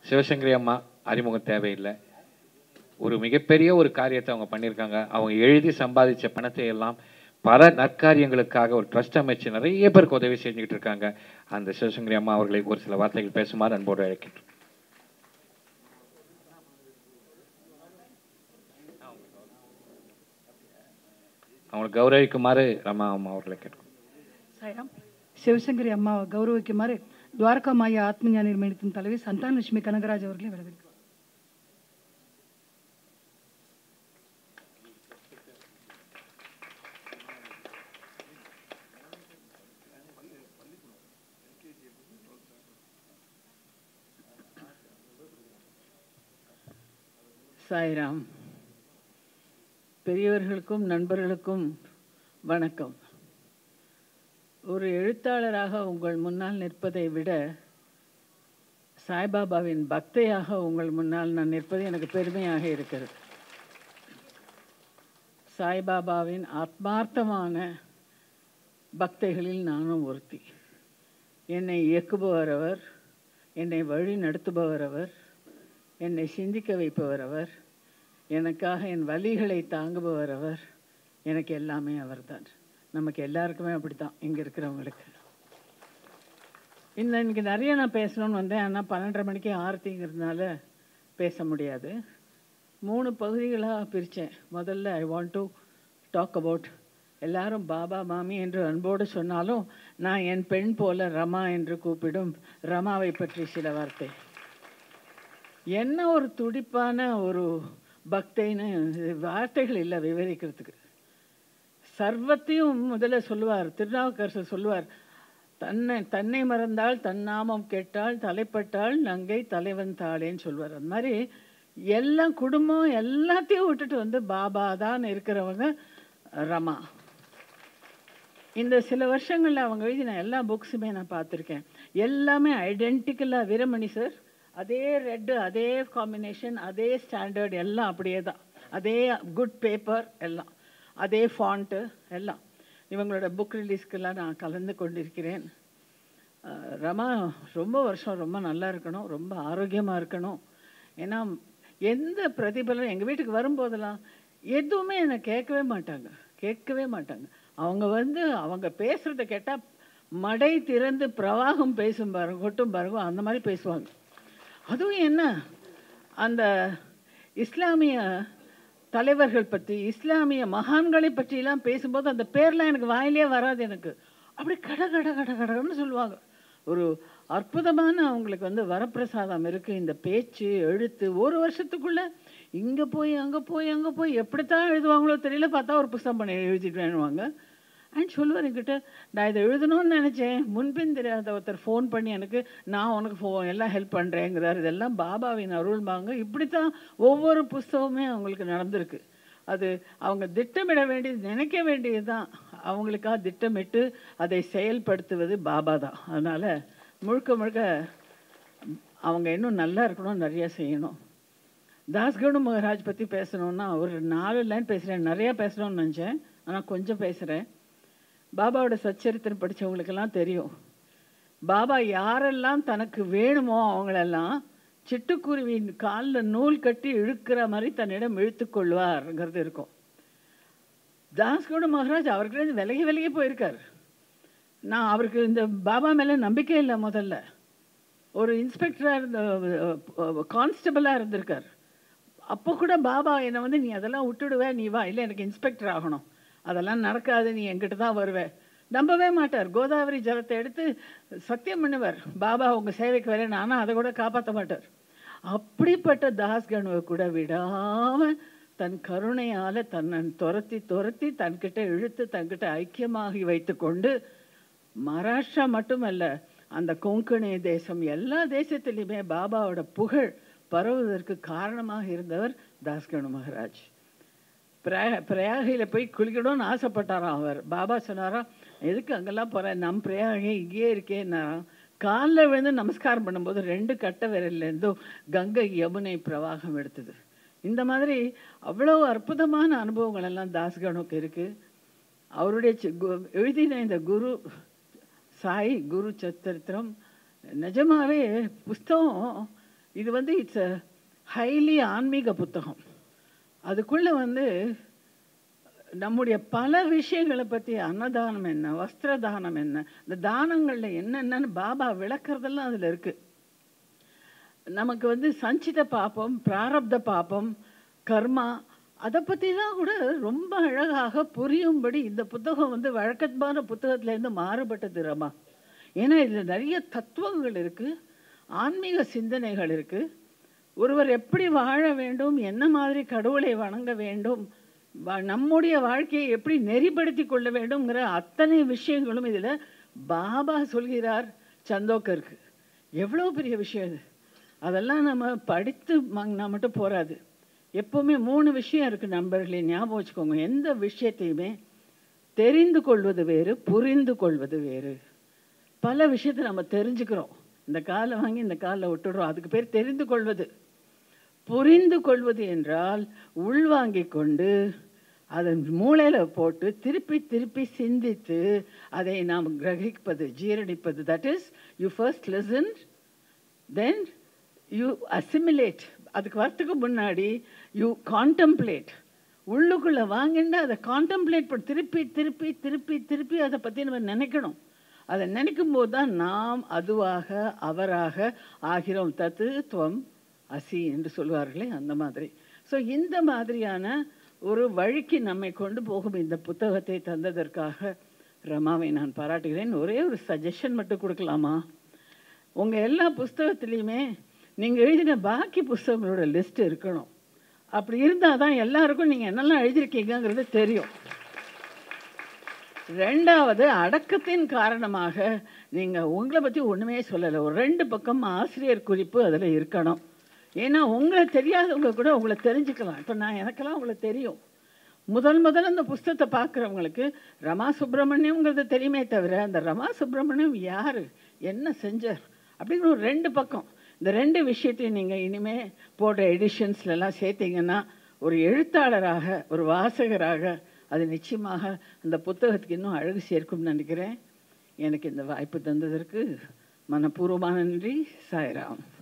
சிவசங்கரி அம்மா அறிமுகம் தேவையில்லை ஒரு மிகப்பெரிய ஒரு காரியத்தை அவங்க பண்ணியிருக்காங்க அவங்க எழுதி சம்பாதிச்ச பணத்தை எல்லாம் பல நற்காரியங்களுக்காக ஒரு ட்ரஸ்ட் அமைச்சு நிறைய பேருக்கு உதவி செஞ்சுக்கிட்டு இருக்காங்க அந்த சிவசங்கரி அம்மா அவர்களை ஒரு சில வார்த்தைகள் பேசுமாறு அன்போடு அழைக்கின்றோம் அவங்களை கௌரவிக்குமாறு ரமா அம்மா அவர்களை கேட்கும் சாய்ராம் சிவசங்கரி அம்மாவை கௌரவிக்குமாறு துவாரகா மாயா ஆத்மஞான நிர்மணித்தின் தலைவி சந்தானலட்சுமி கனகராஜ் அவர்களை வரவேற்கிறேன் சாய்ராம் பெரியவர்களுக்கும் நண்பர்களுக்கும் வணக்கம் ஒரு எழுத்தாளராக உங்கள் முன்னால் நிற்பதை விட சாய்பாபாவின் பக்தையாக உங்கள் முன்னால் நான் நிற்பது எனக்கு பெருமையாக இருக்கிறது சாய்பாபாவின் ஆத்மார்த்தமான பக்தைகளில் நானும் ஒருத்தி என்னை இயக்குபவர் அவர் என்னை வழி நடத்துபவர் அவர் என்னை சிந்திக்க வைப்பவர் அவர் எனக்காக என் வலிகளை தாங்குபவர் அவர் எனக்கு எல்லாமே அவர்தான் நமக்கு எல்லாருக்குமே அப்படித்தான் இங்கே இருக்கிறவங்களுக்கு இந்த இன்னைக்கு நிறைய நான் பேசணும்னு வந்தேன் ஆனால் பன்னெண்டரை மணிக்கு ஆரத்திங்கிறதுனால பேச முடியாது மூணு பகுதிகளாக பிரித்தேன் முதல்ல I want to talk about எல்லாரும் பாபா மாமி என்று அன்போடு சொன்னாலும் நான் என் பெண் போல ரமா என்று கூப்பிடும் ரமாவை பற்றி சில வார்த்தை என்ன ஒரு துடிப்பான ஒரு பக்தைன்னு இது வார்த்தைகள் இல்லை விவரிக்கிறதுக்கு சர்வத்தையும் முதல்ல சொல்லுவார் திருநாவுக்கரசர் சொல்லுவார் தன்னை தன்னை மறந்தால் தன்னாமம் கேட்டால் தலைப்பட்டால் நங்கை தலைவன் தாளேன்னு சொல்லுவார் அந்த மாதிரி எல்லாம் குடும்பம் எல்லாத்தையும் விட்டுட்டு வந்து பாபா தான் இருக்கிறவங்க ரமா இந்த சில வருஷங்களில் அவங்க எழுதின எல்லா புக்ஸுமே நான் பார்த்துருக்கேன் எல்லாமே ஐடென்டிக்கலாக வீரமணி சார் அதே ரெட்டு அதே காம்பினேஷன் அதே ஸ்டாண்டர்ட் எல்லாம் அப்படியே தான் அதே குட் பேப்பர் எல்லாம் அதே ஃபாண்ட்டு எல்லாம் இவங்களோட புக் ரிலீஸ்க்கெல்லாம் நான் கலந்து கொண்டிருக்கிறேன் அஹ் ரமா ரொம்ப வருஷம் ரொம்ப நல்லா இருக்கணும் ரொம்ப ஆரோக்கியமாக இருக்கணும் ஏன்னா எந்த பிரதிபலனும் எங்கள் வீட்டுக்கு வரும்போதெல்லாம் எதுவுமே என்னை கேட்கவே மாட்டாங்க கேட்கவே மாட்டாங்க அவங்க வந்து அவங்க பேசுகிறத கேட்டால் மடை திறந்து பிரவாகம் பேசும் பாருங்க கொட்டும் பாருங்க அந்த மாதிரி பேசுவாங்க அதுவும் என்ன அந்த இஸ்லாமிய தலைவர்கள் பற்றி இஸ்லாமிய மகான்களை பற்றியெல்லாம் பேசும்போது அந்த பேர்லாம் எனக்கு வாயிலே வராது எனக்கு அப்படி கட கட கட கடன்னு சொல்லுவாங்க ஒரு அற்புதமான அவங்களுக்கு வந்து வரப்பிரசாதம் இருக்குது இந்த பேச்சு எழுத்து ஒரு வருஷத்துக்குள்ள இங்கே போய் அங்கே போய் அங்கே போய் எப்படித்தான் எழுதுவாங்களோ தெரியல பார்த்தா ஒரு புஸ்தகம் பண்ணி எழுதிட்டு வேணுவாங்க அண்ட் சொல்லுவார் என்கிட்ட நான் இதை எழுதணும்னு நினச்சேன் முன்பின் தெரியாத ஒருத்தர் ஃபோன் பண்ணி எனக்கு நான் உனக்கு ஃபோ எல்லாம் ஹெல்ப் பண்ணுறேங்கிறார் இதெல்லாம் பாபாவின் அருள்பாங்க இப்படித்தான் ஒவ்வொரு புஸ்தகமே அவங்களுக்கு நடந்திருக்கு அது அவங்க திட்டமிட வேண்டியது நினைக்க வேண்டியது தான் அவங்களுக்காக திட்டமிட்டு அதை செயல்படுத்துவது பாபா தான் அதனால் முழுக்க முழுக்க அவங்க இன்னும் நல்லா இருக்கணும் நிறையா செய்யணும் தாஸ்கனு மகராஜ் பற்றி பேசணுன்னா ஒரு நாலு லைன் பேசுகிறேன் நிறையா பேசணும்னு நினச்சேன் ஆனால் கொஞ்சம் பேசுகிறேன் பாபாவோட சச்சரித்திரம் படித்தவங்களுக்கெல்லாம் தெரியும் பாபா யாரெல்லாம் தனக்கு வேணுமோ அவங்களெல்லாம் சிட்டுக்குருவின் காலில் நூல் கட்டி இழுக்கிற மாதிரி தன்னிடம் இழுத்து கொள்வார்ங்கிறது இருக்கும் தாஸ்கோட மகாராஜ் அவர்கிட்ட விலகி விலகி போயிருக்கார் நான் அவருக்கு இந்த பாபா மேலே நம்பிக்கை இல்லை முதல்ல ஒரு இன்ஸ்பெக்டராக இருந்த கான்ஸ்டபிளாக இருந்திருக்கார் அப்போ கூட பாபா என்னை வந்து நீ அதெல்லாம் விட்டுடுவே நீ வா இல்லை எனக்கு இன்ஸ்பெக்டர் ஆகணும் அதெல்லாம் நடக்காது நீ என்கிட்ட தான் வருவே நம்பவே மாட்டார் கோதாவரி ஜலத்தை எடுத்து சத்தியம் பண்ணுவார் பாபா உங்கள் சேவைக்கு வரேன் ஆனால் அதை கூட காப்பாற்ற மாட்டார் அப்படிப்பட்ட தாஸ்கனுவை கூட விடாமல் தன் கருணையால் தன்னை துரத்தி துரத்தி தன்கிட்ட இழுத்து தன்கிட்ட ஐக்கியமாகி வைத்துக்கொண்டு மகாராஷ்டிரா மட்டுமல்ல அந்த கொங்கணி தேசம் எல்லா தேசத்திலையுமே பாபாவோட புகழ் பரவுவதற்கு காரணமாக இருந்தவர் தாஸ்கனு மகாராஜ் பிரயா பிரயாகையில் போய் குளிக்கணும்னு ஆசைப்பட்டாராம் அவர் பாபா சொன்னாராம் எதுக்கு அங்கெல்லாம் போகிறேன் நம் பிரயாகை இங்கேயே இருக்கேன்னாராம் காலில் விழுந்து நமஸ்காரம் பண்ணும்போது ரெண்டு கட்ட விரல்லேருந்தும் கங்கை யமுனை பிரவாகம் எடுத்தது இந்த மாதிரி அவ்வளோ அற்புதமான அனுபவங்கள் எல்லாம் தாஸ்கனுக்கு இருக்குது அவருடைய சி- கு- எழுதின இந்த குரு சாய் குரு சத்திரம் நிஜமாவே புஸ்தகம் இது வந்து இட்ஸ் அ ஹைலி ஆன்மீக புத்தகம் அதுக்குள்ளே வந்து நம்முடைய பல விஷயங்களை பற்றி அன்னதானம் என்ன வஸ்திர தானம் என்ன இந்த தானங்களில் என்னென்னன்னு பாபா விளக்குறதெல்லாம் அதில் இருக்குது நமக்கு வந்து சஞ்சித பாப்பம் பிராரப்த பாப்பம் கர்மா அதை பற்றிலாம் கூட ரொம்ப அழகாக புரியும்படி இந்த புத்தகம் வந்து வழக்கமான புத்தகத்திலேருந்து மாறுபட்டது ரமா ஏன்னா இதில் நிறைய தத்துவங்கள் இருக்குது ஆன்மீக சிந்தனைகள் இருக்குது ஒருவர் எப்படி வாழ வேண்டும் என்ன மாதிரி கடவுளை வணங்க வேண்டும் வ- நம்முடைய வாழ்க்கையை எப்படி நெறிப்படுத்தி கொள்ள வேண்டும்ங்கிற அத்தனை விஷயங்களும் இதில் பாபா சொல்கிறார் சந்தோக்கருக்கு எவ்வளோ பெரிய விஷயம் இது அதெல்லாம் நம்ம படித்து வாங்கினா மட்டும் போராது எப்போவுமே மூணு விஷயம் இருக்குது நண்பர்களே ஞாபகம் வச்சுக்கோங்க எந்த விஷயத்தையுமே தெரிந்து கொள்வது வேறு புரிந்து கொள்வது வேறு பல விஷயத்தை நம்ம தெரிஞ்சுக்கிறோம் இந்த காலை வாங்கி இந்த காலில் விட்டுடுறோம் அதுக்கு பேர் தெரிந்து கொள்வது புரிந்து கொள்வது என்றால் உள்வாங்கிக் கொண்டு அதன் மூளையில போட்டு திருப்பி திருப்பி சிந்தித்து அதை நாம் கிரகிப்பது ஜீரணிப்பது that is you first listen then you assimilate அதுக்கு வரத்துக்கு முன்னாடி யூ கான்டம்ப்ளேட் உள்ளுக்குள்ளே வாங்கிட்டு அதை கான்டம்ப்ளேட் பண்ணி திருப்பி திருப்பி திருப்பி திருப்பி அதை பற்றி நம்ம நினைக்கணும் அதை நினைக்கும் போது தான் நாம் அதுவாக அவராக ஆகிறோம் தத்து துவம் அசி என்று சொல்வார்களே அந்த மாதிரி ஸோ இந்த மாதிரியான ஒரு வழிக்கு நம்மை கொண்டு போகும் இந்த புத்தகத்தை தந்ததற்காக ரமாவை நான் பாராட்டுகிறேன் ஒரே ஒரு சஜஷன் மட்டும் கொடுக்கலாமா உங்கள் எல்லா புஸ்தகத்துலேயுமே நீங்கள் எழுதின பாக்கி புஸ்தகங்களோட லிஸ்ட் இருக்கணும் அப்படி இருந்தால் தான் எல்லாருக்கும் நீங்கள் என்னெல்லாம் எழுதியிருக்கீங்கங்கிறது தெரியும் ரெண்டாவது அடக்கத்தின் காரணமாக நீங்கள் உங்களை பற்றி ஒன்றுமே சொல்லலை ஒரு ரெண்டு பக்கம் ஆசிரியர் குறிப்பு அதில் இருக்கணும் ஏன்னா உங்களை தெரியாதவங்க கூட உங்களை தெரிஞ்சுக்கலாம் இப்போ நான் எனக்கெல்லாம் உங்களை தெரியும் முதல் முதல்ல அந்த புஸ்தகத்தை பார்க்குறவங்களுக்கு ரமா சுப்பிரமணியம்ங்கிறது தெரியுமே தவிர அந்த ரமா சுப்பிரமணியம் யார் என்ன செஞ்சார் அப்படிங்கிற ஒரு ரெண்டு பக்கம் இந்த ரெண்டு விஷயத்தையும் நீங்கள் இனிமே போடுற எடிஷன்ஸ்லலாம் சேர்த்தீங்கன்னா ஒரு எழுத்தாளராக ஒரு வாசகராக அது நிச்சயமாக அந்த புத்தகத்துக்கு இன்னும் அழகு சேர்க்கும்னு நினைக்கிறேன் எனக்கு இந்த வாய்ப்பு தந்ததற்கு மனப்பூர்வமான நன்றி சாய்ராம்